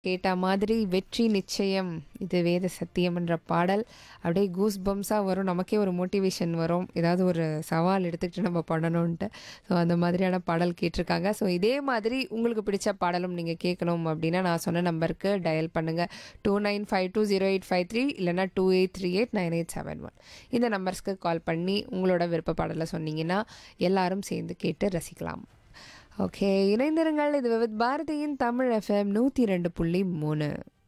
கேட்ட மாதிரி வெற்றி நிச்சயம் இது வேத சத்தியம் என்ற பாடல் அப்படியே கூஸ் பம்ஸாக வரும் நமக்கே ஒரு மோட்டிவேஷன் வரும் ஏதாவது ஒரு சவால் எடுத்துக்கிட்டு நம்ம பண்ணணுன்ட்டு ஸோ அந்த மாதிரியான பாடல் கேட்டிருக்காங்க ஸோ இதே மாதிரி உங்களுக்கு பிடிச்ச பாடலும் நீங்கள் கேட்கணும் அப்படின்னா நான் சொன்ன நம்பருக்கு டயல் பண்ணுங்கள் two nine five two zero eight five three இல்லைனா two eight three eight nine eight seven one இந்த நம்பர்ஸ்க்கு கால் பண்ணி உங்களோட விருப்ப பாடலை சொன்னீங்கன்னா எல்லாரும் சேர்ந்து கேட்டு ரசிக்கலாம் ஓகே இணைந்திருங்கள் இது வித் பாரதியின் தமிழ் எஃப்எம் நூற்றி ரெண்டு புள்ளி மூணு